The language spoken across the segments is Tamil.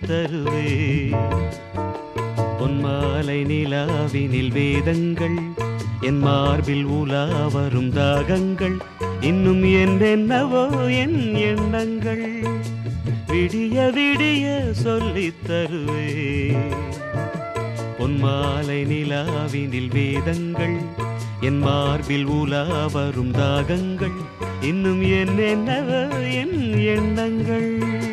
தருவே பொன்மாலை நிலாவினில் வேதங்கள் என் மார்பில் உலா வரும் தாகங்கள் இன்னும் என்னென்னவோ என் எண்ணங்கள் விடிய விடிய சொல்லித் தருவே பொன்மாலை நிலாவினில் வேதங்கள் என் மார்பில் உலா வரும் தாகங்கள் இன்னும் என்னென்னவோ என் எண்ணங்கள்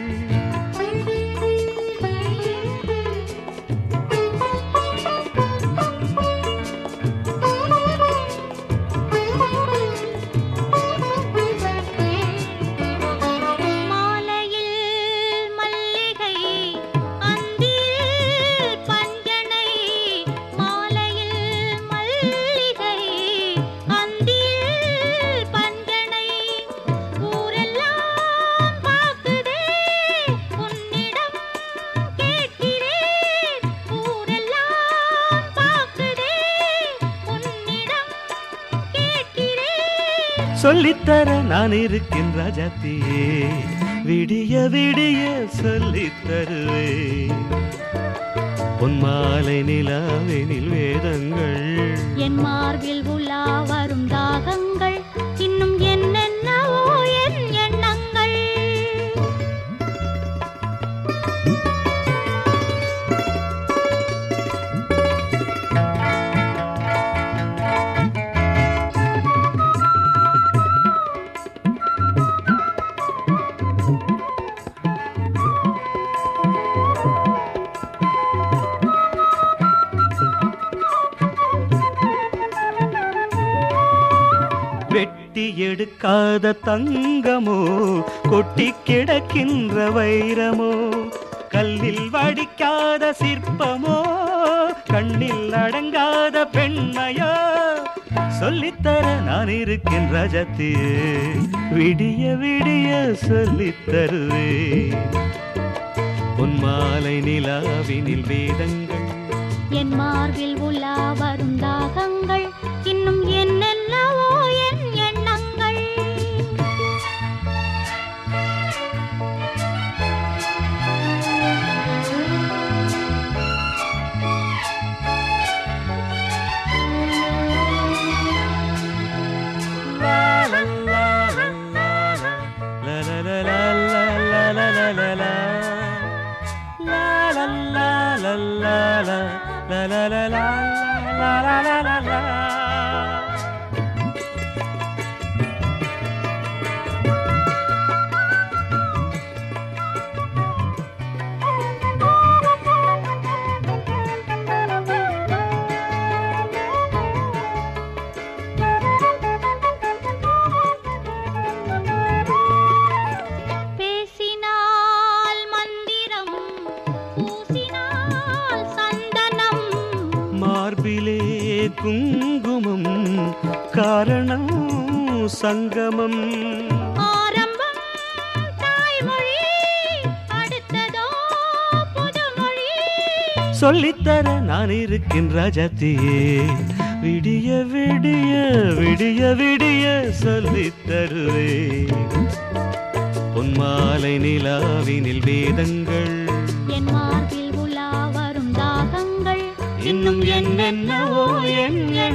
மாலையில் மல்லிகை அந்தியில் பஞ்சனை மாலையில் மல்லிகை அந்தியில் பஞ்சனை ஊரெல்லாம் பார்க்குதே உன்னிடம் கேட்கிறேன் ஊரெல்லாம் பார்க்குதே உன்னிடம் கேட்கிறேன் சொல்லித்தர நான் இருக்கேன் ராஜாத்தியே விடிய விடிய சொல்லித் தருவே பொன்மாலை நிலாவெனில் வேதங்கள் என் மார்பில் உலா வரும் தாகங்கள் இன்னும் என்னென்னவோ என் எண்ணங்கள் வெட்டி எடுக்காத தங்கமோ கொட்டி கிடக்கின்ற வைரமோ கல்லில் வடிக்காத சிற்பமோ கண்ணில் அடங்காத பெண்மையோ சொல்லித்தர நான் இருக்கேன் ரஜத்தியே விடிய விடிய சொல்லித் தருவே பொன்மாலை நிலாவினில் வேதங்கள் என் மார்பில் உலா வரும் தாகங்கள் இன்னும் என்னென்னவோ என் எண்ணங்கள் La la la la la la la la la la. La la la la la la. La la la la la la la la la. பேசினால் மந்திரம் பூசினால் சந்தனம் மார்பிலே குங்குமம் காரணம் சங்கமம் ஆரம்பம் தாய்மொழி அடுத்ததோ புதுமொழி சொல்லித்தர நான் இருக்கேன் ராஜாத்தியே விடிய விடிய விடிய விடிய சொல்லித் தருவே பொன்மாலை நிலாவினில் வேதங்கள் என் மார்பில் உலா வரும் தாகங்கள் இன்னும் என்னென்னவோ என்